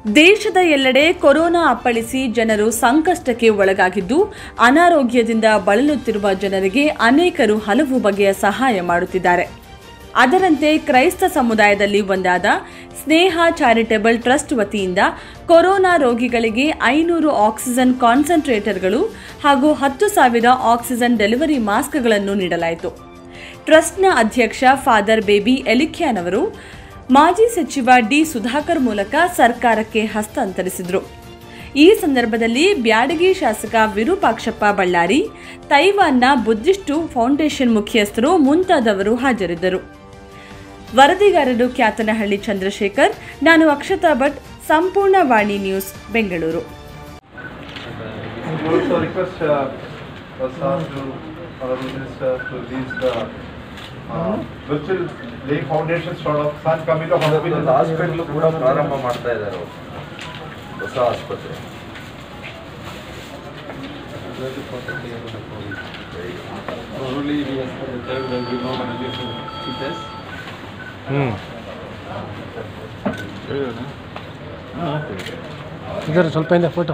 ದೇಶದ ಎಲ್ಲೆಡೆ ಕೊರೋನಾ ಅಪ್ಪಳಿಸಿ ಜನರು ಸಂಕಷ್ಟಕ್ಕೆ ಒಳಗಾಗಿದ್ದು ಅನಾರೋಗ್ಯದಿಂದ ಬಳಲುತ್ತಿರುವ ಜನರಿಗೆ ಅನೇಕರು ಹಲವು ಬಗೆಯ ಸಹಾಯ ಮಾಡುತ್ತಿದ್ದಾರೆ ಅದರಂತೆ ಕ್ರೈಸ್ತ ಸಮುದಾಯದಲ್ಲಿ ಒಂದಾದ ಸ್ನೇಹ ಚಾರಿಟೇಬಲ್ ಟ್ರಸ್ಟ್ ವತಿಯಿಂದ ಕೊರೋನಾ ರೋಗಿಗಳಿಗೆ ಐನೂರು ಆಕ್ಸಿಜನ್ ಕಾನ್ಸಂಟ್ರೇಟರ್ಗಳು ಹಾಗೂ ಹತ್ತು ಸಾವಿರ ಆಕ್ಸಿಜನ್ ಡೆಲಿವರಿ ಮಾಸ್ಕ್ಗಳನ್ನು ನೀಡಲಾಯಿತು ಟ್ರಸ್ಟ್ನ ಅಧ್ಯಕ್ಷ ಫಾದರ್ ಬೇಬಿ ಎಲಿಖ್ಯಾನ್ ಅವರು ಮಾಜಿ ಸಚಿವ ಡಿ ಸುಧಾಕರ್ ಮೂಲಕ ಸರ್ಕಾರಕ್ಕೆ ಹಸ್ತಾಂತರಿಸಿದರು ಈ ಸಂದರ್ಭದಲ್ಲಿ ಬ್ಯಾಡಗಿ ಶಾಸಕ ವಿರೂಪಾಕ್ಷಪ್ಪ ಬಳ್ಳಾರಿ ತೈವಾನ್ನ ಬುದ್ಧಿಸ್ಟು ಫೌಂಡೇಶನ್ ಮುಖ್ಯಸ್ಥರು ಮುಂತಾದವರು ಹಾಜರಿದ್ದರು ವರದಿಗಾರರು ಕ್ಯಾತನಹಳ್ಳಿ ಚಂದ್ರಶೇಖರ್ ನಾನು Akshata Bhat Sampoorna Vani news Bengaluru We also request uh, Prasad to our minister to release the uh, virtual laying foundation sort of San Camilo Hospital. ಒಂದು ಹಾಸ್ಪಿಟ್ಲ್ ಕೂಡ ಪ್ರಾರಂಭ ಮಾಡ್ತಾ ಇದ್ದಾರೆ ಅವರು ಹೊಸ ಆಸ್ಪತ್ರೆ Probably we as per the third wave, we know when we see this. ಇದರ ಸ್ವಲ್ಪ ಹಿಂದೆ ಫೋಟೋ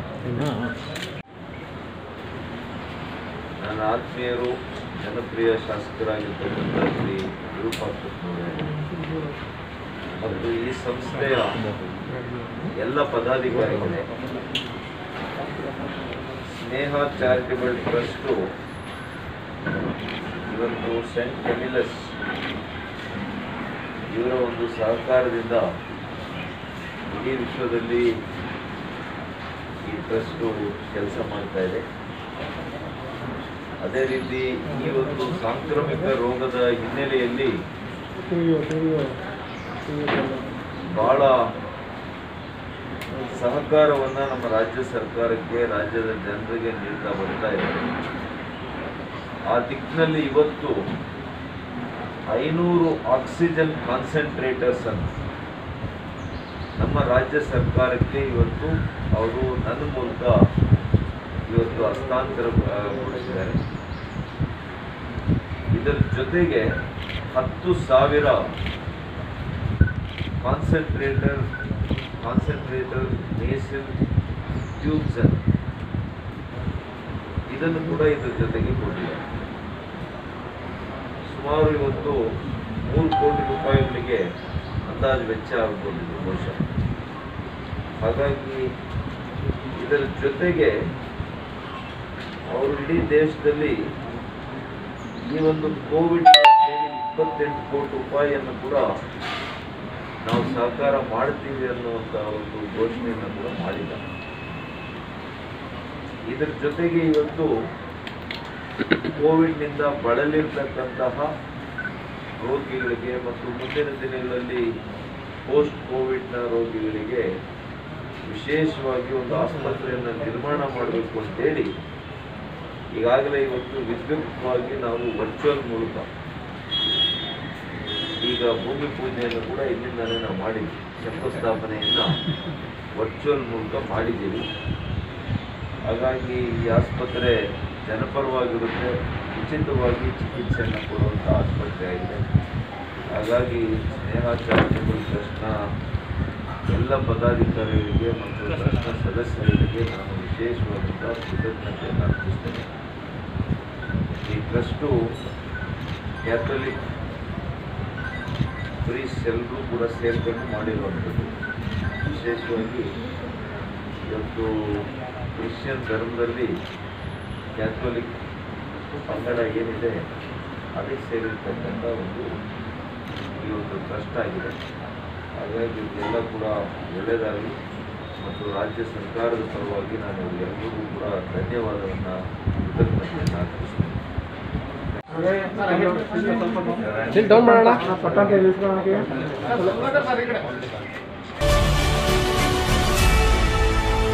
ನನ್ನ ಆತ್ಮೀಯರು ಜನಪ್ರಿಯ ಶಾಸಕರಾಗಿರ್ತಕ್ಕಂಥ ಶ್ರೀ ವಿರೂಪಾಕ್ಷಪ್ಪನವರು ಮತ್ತು ಈ ಸಂಸ್ಥೆಯ ಎಲ್ಲ ಪದಾಧಿಕಾರಿಗಳೇ ಸ್ನೇಹ ಚಾರಿಟಬಲ್ ಟ್ರಸ್ಟು ಇವತ್ತು ಸೆಂಟ್ ಕೆಮಿಲಸ್ ಇವರ ಒಂದು ಸಹಕಾರದಿಂದ ಇಡೀ ವಿಶ್ವದಲ್ಲಿ ಈ ಟ್ರಸ್ಟು ಕೆಲಸ ಮಾಡ್ತಾ ಇದೆ ಅದೇ ರೀತಿ ಈ ಒಂದು ಸಾಂಕ್ರಾಮಿಕ ರೋಗದ ಹಿನ್ನೆಲೆಯಲ್ಲಿ ಬಹಳ ಸಹಕಾರವನ್ನ ನಮ್ಮ ರಾಜ್ಯ ಸರ್ಕಾರಕ್ಕೆ ರಾಜ್ಯದ ಜನರಿಗೆ ನೀಡ್ತಾ ಬರ್ತಾ ಇದ್ದಾರೆ ಆ ದಿಕ್ಕಿನಲ್ಲಿ ಇವತ್ತು ಐನೂರು ಆಕ್ಸಿಜನ್ ಕಾನ್ಸಂಟ್ರೇಟರ್ಸ್ ಅನ್ನು ನಮ್ಮ ರಾಜ್ಯ ಸರ್ಕಾರಕ್ಕೆ ಇವತ್ತು ಅವರು ನನ್ನ ಮೂಲಕ ಇವತ್ತು ಹಸ್ತಾಂತರಗೊಳಿಸಿದ್ದಾರೆ ಇದರ ಜೊತೆಗೆ ಹತ್ತು ಸಾವಿರ ಕಾನ್ಸಂಟ್ರೇಟರ್ ಕಾನ್ಸಂಟ್ರೇಟರ್ ನೇಸಲ್ ಟ್ಯೂಬ್ಸ್ ಇದನ್ನು ಕೂಡ ಇದ್ರ ಜೊತೆಗೆ ಕೊಟ್ಟಿದ್ದಾರೆ ಸುಮಾರು ಇವತ್ತು ಮೂರು ಕೋಟಿ ರೂಪಾಯಿಗಳಿಗೆ ಅಂದಾಜು ವೆಚ್ಚ ಆಗ್ಬೋದು ಇದು ಬಹುಶಃ ಹಾಗಾಗಿ ಇದರ ಜೊತೆಗೆ ಅವರು ಇಡೀ ದೇಶದಲ್ಲಿ ಈ ಒಂದು ಕೋವಿಡ್ ಇಪ್ಪತ್ತೆಂಟು ಕೋಟಿ ರೂಪಾಯಿಯನ್ನು ಕೂಡ ನಾವು ಸಹಕಾರ ಮಾಡ್ತೀವಿ ಅನ್ನುವಂಥ ಒಂದು ಘೋಷಣೆಯನ್ನು ಕೂಡ ಮಾಡಿದ್ದಾರೆ ಇದರ ಜೊತೆಗೆ ಇವತ್ತು ಕೋವಿಡ್ನಿಂದ ಬಳಲಿರ್ತಕ್ಕಂತಹ ರೋಗಿಗಳಿಗೆ ಮತ್ತು ಮುಂದಿನ ದಿನಗಳಲ್ಲಿ ಪೋಸ್ಟ್ ಕೋವಿಡ್ನ ರೋಗಿಗಳಿಗೆ ವಿಶೇಷವಾಗಿ ಒಂದು ಆಸ್ಪತ್ರೆಯನ್ನು ನಿರ್ಮಾಣ ಮಾಡಬೇಕು ಅಂತೇಳಿ ಈಗಾಗಲೇ ಇವತ್ತು ವಿದ್ಯುಕ್ತವಾಗಿ ನಾವು ವರ್ಚುವಲ್ ಮೂಲಕ ಈಗ ಭೂಮಿ ಪೂಜೆಯನ್ನು ಕೂಡ ಇಲ್ಲಿಂದಲೇ ನಾವು ಮಾಡಿದ್ವಿ ಶಂಕುಸ್ಥಾಪನೆಯನ್ನು ವರ್ಚುವಲ್ ಮೂಲಕ ಮಾಡಿದ್ದೀವಿ ಹಾಗಾಗಿ ಈ ಆಸ್ಪತ್ರೆ ಜನಪರವಾಗಿರುತ್ತೆ ಉಚಿತವಾಗಿ ಚಿಕಿತ್ಸೆಯನ್ನು ಕೊಡುವಂಥ ಆಸ್ಪತ್ರೆ ಆಗಿದೆ ಹಾಗಾಗಿ ಸ್ನೇಹ ಚಾರಿಟಬಲ್ ಟ್ರಸ್ಟ್ನ ಎಲ್ಲ ಪದಾಧಿಕಾರಿಗಳಿಗೆ ಮತ್ತು ಟ್ರಸ್ಟ್ನ ಸದಸ್ಯರಿಗೆ ನಾನು ವಿಶೇಷವಾದಂಥ ಕೃತಜ್ಞತೆಯನ್ನು ಅರ್ಪಿಸ್ತೇನೆ ಈ ಟ್ರಸ್ಟು ಕ್ಯಾಥಲಿಕ್ ಪ್ರೀಸ್ ಎಲ್ಲರೂ ಕೂಡ ಸೇರ್ಕೊಂಡು ಮಾಡಿರುವಂಥದ್ದು ವಿಶೇಷವಾಗಿ ಇವತ್ತು ಕ್ರಿಶ್ಚಿಯನ್ ಧರ್ಮದಲ್ಲಿ ಕ್ಯಾಥೋಲಿಕ್ ಪಂಗಡ ಏನಿದೆ ಅದಕ್ಕೆ ಸೇರಿರ್ತಕ್ಕಂಥ ಒಂದು ಈ ಒಂದು ಟ್ರಸ್ಟ್ ಆಗಿದೆ ಹಾಗಾಗಿ ಇದೆಲ್ಲ ಕೂಡ ಒಳ್ಳೆಯದಾಗಲಿ ಮತ್ತು ರಾಜ್ಯ ಸರ್ಕಾರದ ಪರವಾಗಿ ನಾನು ಎಲ್ಲರಿಗೂ ಕೂಡ ಧನ್ಯವಾದವನ್ನು ಕೃತಜ್ಞತೆಯನ್ನು ಅರ್ಪಿಸ್ತೇನೆ ಡೌನ್ ಮಾಡೋಣ ಪಟಾಕಿ